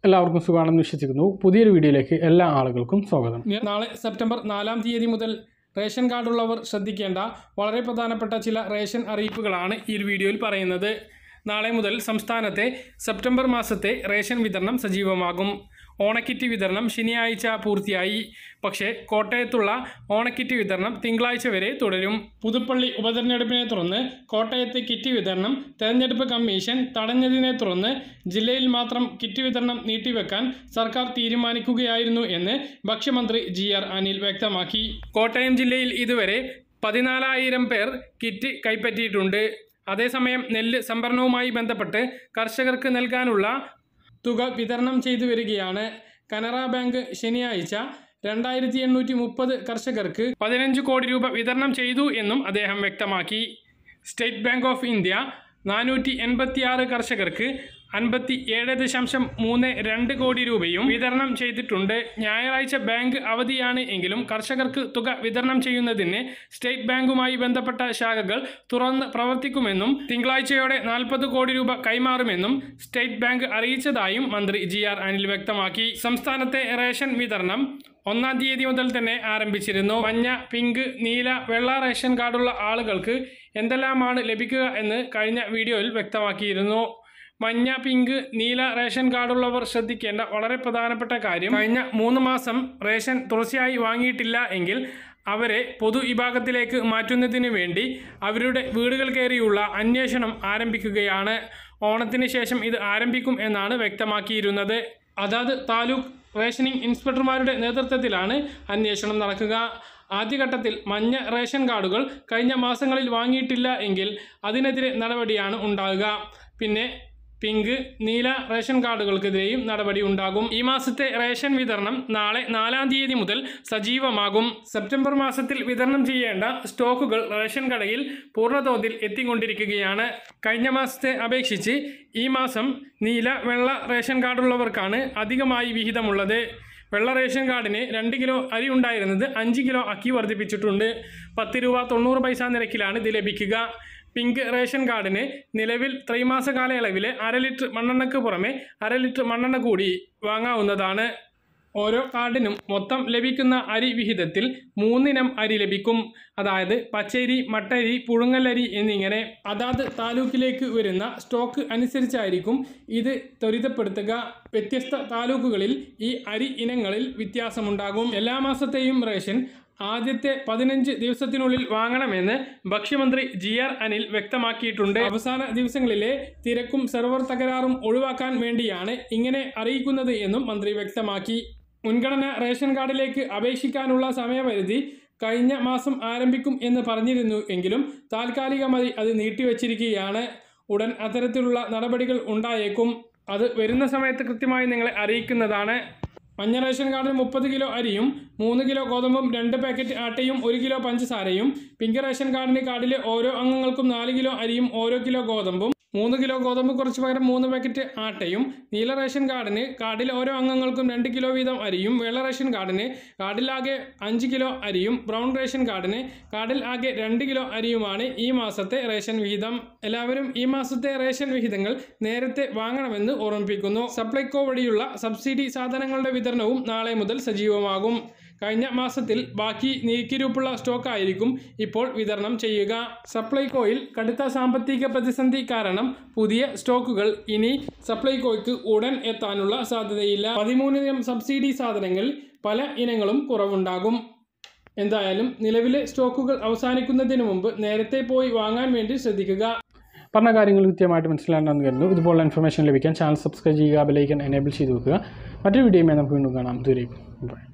എല്ലാവർക്കും സുഖമാണെന്ന് വിശ്വസിക്കുന്നു പുതിയൊരു വീഡിയോയിലേക്ക് എല്ലാ ആളുകൾക്കും സ്വാഗതം നാളെ സെപ്റ്റംബർ നാലാം തീയതി മുതൽ റേഷൻ കാർഡുള്ളവർ ശ്രദ്ധിക്കേണ്ട വളരെ പ്രധാനപ്പെട്ട ചില റേഷൻ അറിയിപ്പുകളാണ് ഈ ഒരു വീഡിയോയിൽ പറയുന്നത് നാളെ മുതൽ സംസ്ഥാനത്തെ സെപ്റ്റംബർ മാസത്തെ റേഷൻ വിതരണം സജീവമാകും ഓണക്കിറ്റ് വിതരണം ശനിയാഴ്ച പൂർത്തിയായി പക്ഷേ കോട്ടയത്തുള്ള ഓണക്കിറ്റ് വിതരണം തിങ്കളാഴ്ച വരെ തുടരും പുതുപ്പള്ളി ഉപതെരഞ്ഞെടുപ്പിനെ തുടർന്ന് കോട്ടയത്തെ കിറ്റ് വിതരണം തെരഞ്ഞെടുപ്പ് കമ്മീഷൻ തടഞ്ഞതിനെ തുടർന്ന് ജില്ലയിൽ മാത്രം കിറ്റ് വിതരണം നീട്ടിവെക്കാൻ സർക്കാർ തീരുമാനിക്കുകയായിരുന്നു എന്ന് ഭക്ഷ്യമന്ത്രി ജി ആർ അനിൽ വ്യക്തമാക്കി കോട്ടയം ജില്ലയിൽ ഇതുവരെ പതിനാലായിരം പേർ കിറ്റ് കൈപ്പറ്റിയിട്ടുണ്ട് അതേസമയം നെല്ല് സംഭരണവുമായി ബന്ധപ്പെട്ട് കർഷകർക്ക് നൽകാനുള്ള തുക വിതരണം ചെയ്തു വരികയാണ് കനറ ബാങ്ക് ശനിയാഴ്ച രണ്ടായിരത്തി എണ്ണൂറ്റി മുപ്പത് കർഷകർക്ക് പതിനഞ്ച് കോടി രൂപ വിതരണം ചെയ്തു എന്നും അദ്ദേഹം വ്യക്തമാക്കി സ്റ്റേറ്റ് ബാങ്ക് ഓഫ് ഇന്ത്യ നാനൂറ്റി എൺപത്തിയാറ് കർഷകർക്ക് അൻപത്തി ഏഴ് ദശാംശം മൂന്ന് രണ്ട് കോടി രൂപയും വിതരണം ചെയ്തിട്ടുണ്ട് ഞായറാഴ്ച ബാങ്ക് അവധിയാണ് എങ്കിലും കർഷകർക്ക് തുക വിതരണം ചെയ്യുന്നതിന് സ്റ്റേറ്റ് ബാങ്കുമായി ബന്ധപ്പെട്ട ശാഖകൾ തുറന്ന് പ്രവർത്തിക്കുമെന്നും തിങ്കളാഴ്ചയോടെ നാൽപ്പത് കോടി രൂപ കൈമാറുമെന്നും സ്റ്റേറ്റ് ബാങ്ക് അറിയിച്ചതായും മന്ത്രി ജി ആർ അനിൽ വ്യക്തമാക്കി സംസ്ഥാനത്തെ റേഷൻ വിതരണം ഒന്നാം തീയതി മുതൽ തന്നെ ആരംഭിച്ചിരുന്നു മഞ്ഞ പിങ്ക് നീല വെള്ള റേഷൻ കാർഡുള്ള ആളുകൾക്ക് എന്തെല്ലാമാണ് ലഭിക്കുക എന്ന് കഴിഞ്ഞ വീഡിയോയിൽ വ്യക്തമാക്കിയിരുന്നു മഞ്ഞ പിങ്ക് നീല റേഷൻ കാർഡുള്ളവർ ശ്രദ്ധിക്കേണ്ട വളരെ പ്രധാനപ്പെട്ട കാര്യം കഴിഞ്ഞ മൂന്ന് മാസം റേഷൻ തുടർച്ചയായി വാങ്ങിയിട്ടില്ല എങ്കിൽ അവരെ പൊതുവിഭാഗത്തിലേക്ക് മാറ്റുന്നതിന് വേണ്ടി അവരുടെ വീടുകൾ കയറിയുള്ള അന്വേഷണം ആരംഭിക്കുകയാണ് ഓണത്തിന് ശേഷം ഇത് ആരംഭിക്കും എന്നാണ് വ്യക്തമാക്കിയിരുന്നത് അതാത് താലൂക്ക് റേഷനിംഗ് ഇൻസ്പെക്ടർമാരുടെ നേതൃത്വത്തിലാണ് അന്വേഷണം നടക്കുക ആദ്യഘട്ടത്തിൽ മഞ്ഞ റേഷൻ കാർഡുകൾ കഴിഞ്ഞ മാസങ്ങളിൽ വാങ്ങിയിട്ടില്ല എങ്കിൽ അതിനെതിരെ നടപടിയാണ് ഉണ്ടാകുക പിന്നെ പിങ്ക് നീല റേഷൻ കാർഡുകൾക്കെതിരെയും നടപടി ഉണ്ടാകും ഈ മാസത്തെ റേഷൻ വിതരണം നാളെ നാലാം തീയതി മുതൽ സജീവമാകും സെപ്റ്റംബർ മാസത്തിൽ വിതരണം ചെയ്യേണ്ട സ്റ്റോക്കുകൾ റേഷൻ കടയിൽ പൂർണ്ണതോതിൽ എത്തിക്കൊണ്ടിരിക്കുകയാണ് കഴിഞ്ഞ മാസത്തെ അപേക്ഷിച്ച് ഈ മാസം നീല വെള്ള റേഷൻ കാർഡുള്ളവർക്കാണ് അധികമായി വിഹിതമുള്ളത് വെള്ള റേഷൻ കാർഡിന് രണ്ട് കിലോ അരി ഉണ്ടായിരുന്നത് അഞ്ച് കിലോ അക്കി വർദ്ധിപ്പിച്ചിട്ടുണ്ട് പത്ത് രൂപ തൊണ്ണൂറ് പൈസ നിരക്കിലാണ് ഇത് ലഭിക്കുക പിങ്ക് റേഷൻ കാർഡിന് നിലവിൽ ത്രൈമാസ കാലയളവിലെ അര ലിറ്റർ മണ്ണെണ്ണയ്ക്ക് പുറമെ അര ലിറ്റർ മണ്ണെണ്ണ കൂടി വാങ്ങാവുന്നതാണ് ഓരോ കാർഡിനും മൊത്തം ലഭിക്കുന്ന അരി വിഹിതത്തിൽ മൂന്നിനം അരി ലഭിക്കും അതായത് പച്ചരി മട്ടരി പുഴുങ്ങലരി എന്നിങ്ങനെ അതാത് താലൂക്കിലേക്ക് വരുന്ന സ്റ്റോക്ക് അനുസരിച്ചായിരിക്കും ഇത് ത്വരിതപ്പെടുത്തുക വ്യത്യസ്ത താലൂക്കുകളിൽ ഈ അരി ഇനങ്ങളിൽ വ്യത്യാസമുണ്ടാകും എല്ലാ മാസത്തെയും റേഷൻ ആദ്യത്തെ പതിനഞ്ച് ദിവസത്തിനുള്ളിൽ വാങ്ങണമെന്ന് ഭക്ഷ്യമന്ത്രി ജി ആർ അനിൽ വ്യക്തമാക്കിയിട്ടുണ്ട് അവസാന ദിവസങ്ങളിലെ തിരക്കും സെർവർ തകരാറും ഒഴിവാക്കാൻ വേണ്ടിയാണ് ഇങ്ങനെ അറിയിക്കുന്നത് എന്നും മന്ത്രി വ്യക്തമാക്കി മുൻഗണന റേഷൻ കാർഡിലേക്ക് അപേക്ഷിക്കാനുള്ള സമയപരിധി കഴിഞ്ഞ മാസം ആരംഭിക്കും എന്ന് പറഞ്ഞിരുന്നു എങ്കിലും താൽക്കാലികമായി അത് നീട്ടിവച്ചിരിക്കുകയാണ് ഉടൻ അത്തരത്തിലുള്ള നടപടികൾ ഉണ്ടായേക്കും അത് വരുന്ന സമയത്ത് കൃത്യമായി നിങ്ങളെ അറിയിക്കുന്നതാണ് മഞ്ഞ റേഷൻ കാർഡിന് മുപ്പത് കിലോ അരിയും മൂന്ന് കിലോ ഗോതമ്പും രണ്ട് പാക്കറ്റ് ആട്ടയും ഒരു കിലോ പഞ്ചസാരയും പിങ്ക് റേഷൻ കാർഡിന് കാർഡിലെ ഓരോ അംഗങ്ങൾക്കും നാല് കിലോ അരിയും ഓരോ കിലോ ഗോതമ്പും മൂന്ന് കിലോ ഗോതമ്പ് കുറച്ച് പകരം മൂന്ന് പാക്കറ്റ് ആട്ടയും നീല റേഷൻ കാർഡിന് കാർഡിലെ ഓരോ അംഗങ്ങൾക്കും രണ്ട് കിലോ വീതം അരിയും വെള്ള റേഷൻ കാർഡിന് കാർഡിലാകെ അഞ്ച് കിലോ അരിയും ബ്രൗൺ റേഷൻ കാർഡിന് കാർഡിൽ ആകെ രണ്ട് കിലോ അരിയുമാണ് ഈ മാസത്തെ റേഷൻ വിഹിതം എല്ലാവരും ഈ മാസത്തെ റേഷൻ വിഹിതങ്ങൾ നേരത്തെ വാങ്ങണമെന്ന് ഓർമ്മിപ്പിക്കുന്നു സപ്ലൈകോ വഴിയുള്ള സബ്സിഡി സാധനങ്ങളുടെ വിതരണവും നാളെ മുതൽ സജീവമാകും കഴിഞ്ഞ മാസത്തിൽ ബാക്കി നീക്കിരൂപ്പുള്ള സ്റ്റോക്ക് ആയിരിക്കും ഇപ്പോൾ വിതരണം ചെയ്യുക സപ്ലൈകോയിൽ കടുത്ത സാമ്പത്തിക പ്രതിസന്ധി കാരണം പുതിയ സ്റ്റോക്കുകൾ ഇനി സപ്ലൈകോയ്ക്ക് ഉടൻ എത്താനുള്ള സാധ്യതയില്ല പതിമൂന്നിനം സബ്സിഡി സാധനങ്ങൾ പല ഇനങ്ങളും കുറവുണ്ടാകും എന്തായാലും നിലവിലെ സ്റ്റോക്കുകൾ അവസാനിക്കുന്നതിന് മുമ്പ് നേരത്തെ പോയി വാങ്ങാൻ വേണ്ടി ശ്രദ്ധിക്കുക പറഞ്ഞ കാര്യങ്ങൾ കൃത്യമായിട്ട് മനസ്സിലാണെന്ന് കരുതുന്നു ഇതുപോലുള്ള ഇൻഫർമേഷൻ ലഭിക്കാൻ ചാനൽ സബ്സ്ക്രൈബ് ചെയ്യുക ബെലൈക്കൻ എനേബിൾ ചെയ്ത് വെക്കുക മറ്റൊരു വീഡിയോയുമായി നമുക്ക് വീണ്ടും കാണാം ദൂരേക്കും ബൈ